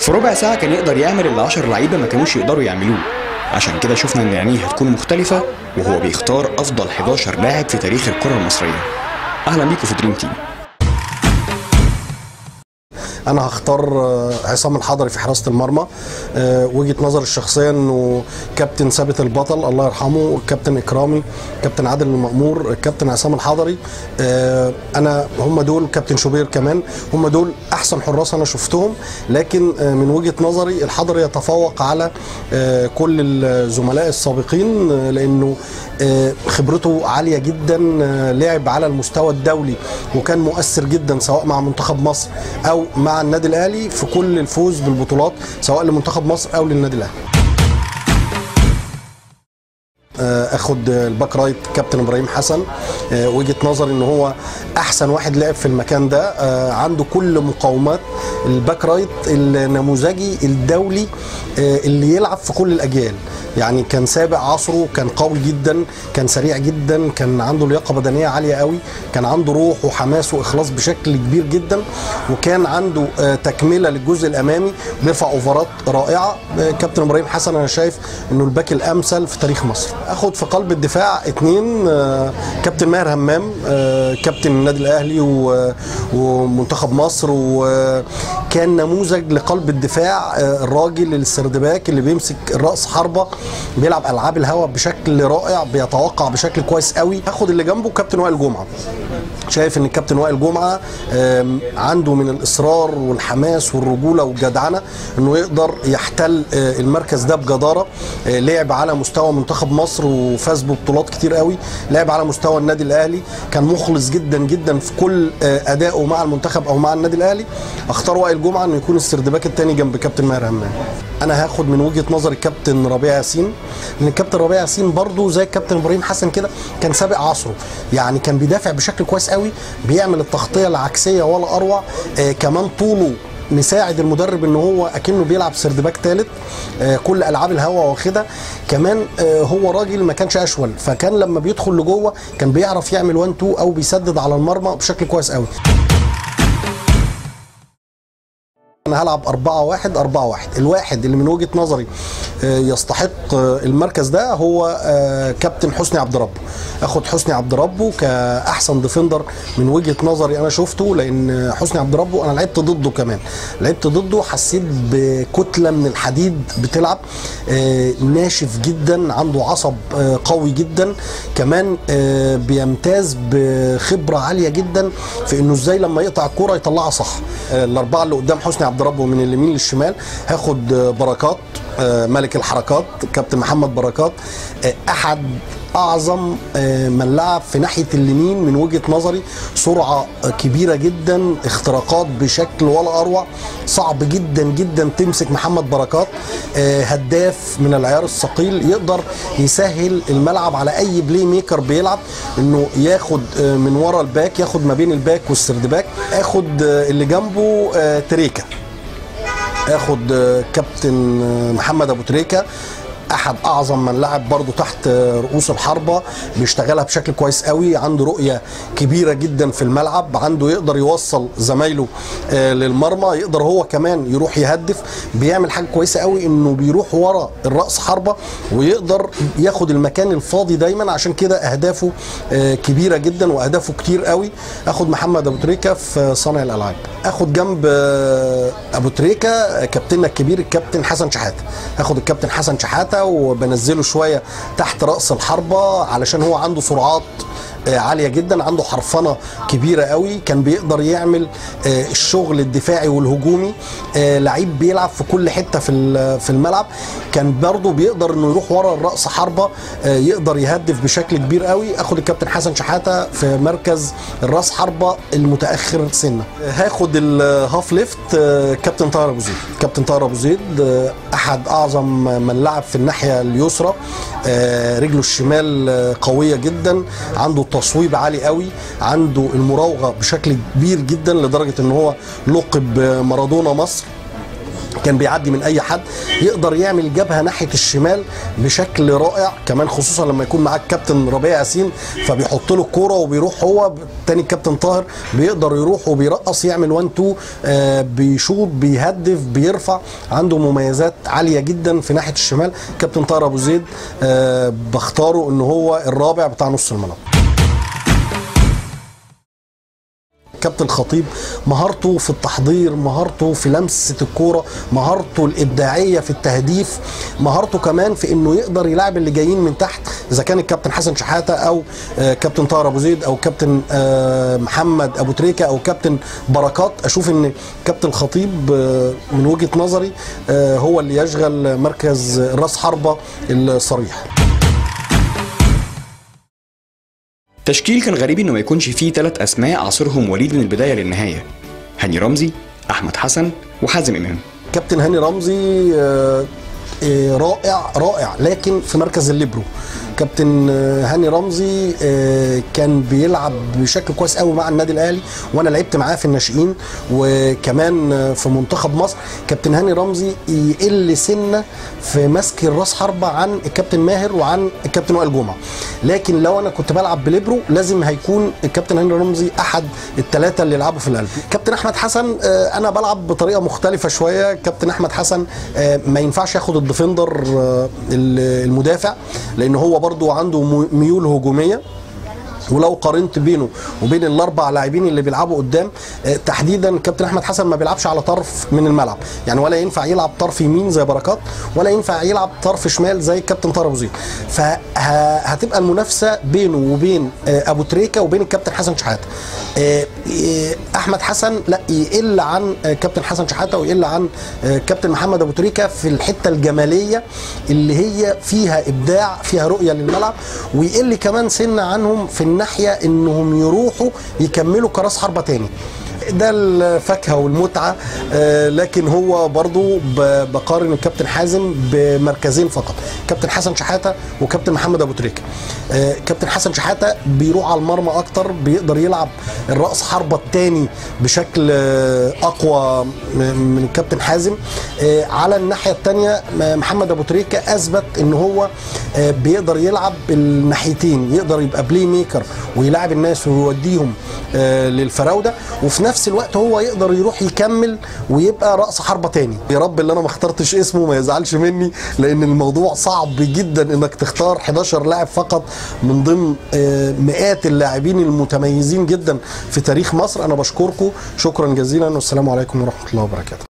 في ربع ساعة كان يقدر يعمل اللي 10 لعيبة ما كانوش يقدروا يعملوه عشان كده شفنا ان عينيه هتكون مختلفة وهو بيختار افضل 11 لاعب في تاريخ الكرة المصرية اهلا بيكم في دريم تيم انا هختار آه، عصام الحضري في حراسه المرمى آه، وجهه نظري الشخصيه انه كابتن ثابت البطل الله يرحمه كابتن اكرامي كابتن عادل المأمور كابتن عصام الحضري آه، انا هم دول كابتن شوبير كمان هم دول احسن حراس انا شفتهم لكن آه، من وجهه نظري الحضري يتفوق على آه، كل الزملاء السابقين آه، لانه آه، خبرته عاليه جدا آه، لعب على المستوى الدولي وكان مؤثر جدا سواء مع منتخب مصر او مع النادي الاهلي في كل الفوز بالبطولات سواء لمنتخب مصر او للنادي الاهلي آه، اخد الباك رايت كابتن ابراهيم حسن آه، وجهه نظري ان هو احسن واحد لعب في المكان ده آه، عنده كل مقومات الباك رايت النموذجي الدولي آه، اللي يلعب في كل الاجيال يعني كان سابق عصره كان قوي جدا كان سريع جدا كان عنده لياقه بدنيه عاليه قوي كان عنده روح وحماس واخلاص بشكل كبير جدا وكان عنده آه، تكمله للجزء الامامي بيرفع اوفرات رائعه آه، كابتن ابراهيم حسن انا شايف انه الباك الامثل في تاريخ مصر اخد في قلب الدفاع اتنين آه، كابتن ماهر همام آه، كابتن النادي الاهلي و- ومنتخب مصر وكان نموذج لقلب الدفاع آه، الراجل السردباك اللي بيمسك الراس حربه بيلعب العاب الهواء بشكل رائع بيتوقع بشكل كويس قوي هاخد اللي جنبه كابتن وائل جمعه شايف ان الكابتن وائل جمعه آم، عنده من الاصرار والحماس والرجوله والجدعنه انه يقدر يحتل آه، المركز ده بجداره آه، لعب على مستوى منتخب مصر وفاز ببطولات كتير قوي لعب على مستوى النادي الاهلي كان مخلص جدا جدا في كل آه، ادائه مع المنتخب او مع النادي الاهلي اختار وائل جمعه انه يكون السردباك الثاني جنب كابتن ماهر همام انا هاخد من وجهه نظر الكابتن ربيع ياسين لان الكابتن ربيع ياسين برضه زي الكابتن ابراهيم حسن كده كان سابق عصره يعني كان بيدافع بشكل كويس قوي بيعمل التغطيه العكسيه ولا اروع آه كمان طوله مساعد المدرب ان هو اكنه بيلعب سردباك ثالث آه كل العاب الهوا واخدها كمان آه هو راجل ما كانش اشول فكان لما بيدخل لجوه كان بيعرف يعمل 1 2 او بيسدد على المرمى بشكل كويس قوي انا هلعب 4 1 4 1 الواحد اللي من وجهه نظري آه، يستحق آه، المركز ده هو آه، كابتن حسني عبد ربه اخد حسني عبد ربه كاحسن ديفندر من وجهه نظري انا شفته لان حسني عبد ربه انا لعبت ضده كمان لعبت ضده حسيت بكتله من الحديد بتلعب آه، ناشف جدا عنده عصب آه، قوي جدا كمان آه، بيمتاز بخبره عاليه جدا في انه ازاي لما يقطع الكوره يطلعها صح آه، الاربعه اللي قدام حسني عبد ربه من اليمين للشمال هاخد آه، بركات آه، ملك الحركات كابتن محمد بركات آه، احد اعظم آه، من لعب في ناحيه اليمين من وجهه نظري سرعه آه، كبيره جدا اختراقات بشكل ولا اروع صعب جدا جدا تمسك محمد بركات آه، هداف من العيار الثقيل يقدر يسهل الملعب على اي بلاي ميكر بيلعب انه ياخد آه، من ورا الباك ياخد ما بين الباك والسردباك اخد آه، اللي جنبه آه، تريكا اخد آه، كابتن آه، محمد ابو تريكه احد اعظم من لعب برضه تحت آه، رؤوس الحربه بيشتغلها بشكل كويس قوي عنده رؤيه كبيره جدا في الملعب عنده يقدر يوصل زمايله آه، للمرمى يقدر هو كمان يروح يهدف بيعمل حاجه كويسه قوي انه بيروح ورا الراس حربه ويقدر ياخد المكان الفاضي دايما عشان كده اهدافه آه، كبيره جدا واهدافه كتير قوي اخد محمد ابو تريكه في صانع الالعاب اخد جنب آه، ابو تريكه آه، كابتننا الكبير الكابتن حسن شحاته اخد الكابتن حسن شحاته وبنزله شويه تحت راس الحربه علشان هو عنده سرعات آه، عاليه جدا عنده حرفنه كبيره قوي كان بيقدر يعمل آه، الشغل الدفاعي والهجومي آه، لعيب بيلعب في كل حته في ال- في الملعب كان برضه بيقدر انه يروح ورا الراس حربه آه، يقدر يهدف بشكل كبير قوي اخد الكابتن حسن شحاته في مركز الراس حربه المتاخر سنه آه، هاخد الهاف ليفت آه، كابتن طاهر ابو زيد كابتن طاهر ابو زيد آه، احد اعظم من لعب في الناحيه اليسرى آه، رجله الشمال آه، قويه جدا عنده تصويب عالي قوي عنده المراوغه بشكل كبير جدا لدرجه ان هو لقب مارادونا مصر كان بيعدي من اي حد يقدر يعمل جبهه ناحيه الشمال بشكل رائع كمان خصوصا لما يكون معاك كابتن ربيع ياسين فبيحط له الكوره وبيروح هو تاني كابتن طاهر بيقدر يروح وبيرقص يعمل 1 2 آه بيشوط بيهدف بيرفع عنده مميزات عاليه جدا في ناحيه الشمال كابتن طاهر ابو زيد آه بختاره ان هو الرابع بتاع نص الملعب كابتن خطيب مهارته في التحضير مهارته في لمسه الكوره مهارته الابداعيه في التهديف مهارته كمان في انه يقدر يلعب اللي جايين من تحت اذا كان الكابتن حسن شحاته او آه، كابتن طاهر ابو زيد او كابتن آه، محمد ابو تريكه او كابتن بركات اشوف ان كابتن خطيب آه، من وجهه نظري آه، هو اللي يشغل مركز راس حربه الصريح تشكيل كان غريب انه ما يكونش فيه ثلاث اسماء عاصرهم وليد من البدايه للنهايه هاني رمزي احمد حسن وحازم امام كابتن هاني رمزي آه، آه، رائع رائع لكن في مركز الليبرو كابتن آه، هاني رمزي آه، كان بيلعب بشكل كويس قوي مع النادي الاهلي وانا لعبت معاه في الناشئين وكمان آه، في منتخب مصر كابتن هاني رمزي يقل سنه في مسك الراس حربه عن الكابتن ماهر وعن الكابتن وائل جمعه لكن لو انا كنت بلعب بليبرو لازم هيكون الكابتن هاني رمزي احد الثلاثه اللي يلعبوا في القلب كابتن احمد حسن آه، انا بلعب بطريقه مختلفه شويه كابتن احمد حسن آه، ما ينفعش ياخد الديفندر آه، المدافع لان هو برضو عنده مو- ميول هجوميه ولو قارنت بينه وبين الاربع لاعبين اللي بيلعبوا قدام آه، تحديدا كابتن احمد حسن ما بيلعبش على طرف من الملعب يعني ولا ينفع يلعب طرف يمين زي بركات ولا ينفع يلعب طرف شمال زي الكابتن طارق أبو زيد فهتبقى المنافسه بينه وبين آه، ابو تريكه وبين الكابتن حسن شحاته آه، آه، احمد حسن لا يقل عن آه، كابتن حسن شحاته ويقل عن آه، كابتن محمد ابو تريكه في الحته الجماليه اللي هي فيها ابداع فيها رؤيه للملعب ويقل كمان سنه عنهم في الناحيه انهم يروحوا يكملوا كراس حربه تاني ده الفاكهه والمتعه آه، لكن هو برضو ب- بقارن الكابتن حازم بمركزين فقط كابتن حسن شحاته وكابتن محمد ابو تريكه آه، كابتن حسن شحاته بيروح على المرمى اكتر بيقدر يلعب الراس حربه الثاني بشكل آه، اقوى م- من الكابتن حازم آه، على الناحيه الثانيه محمد ابو تريكه اثبت ان هو آه، بيقدر يلعب الناحيتين يقدر يبقى بلاي ميكر ويلاعب الناس ويوديهم آه، للفراوده وفي نفس الوقت هو يقدر يروح يكمل ويبقى راس حربه تاني يا رب اللي انا ما اخترتش اسمه ما يزعلش مني لان الموضوع صعب جدا انك تختار 11 لاعب فقط من ضمن آه، مئات اللاعبين المتميزين جدا في تاريخ مصر انا بشكركم شكرا جزيلا والسلام عليكم ورحمه الله وبركاته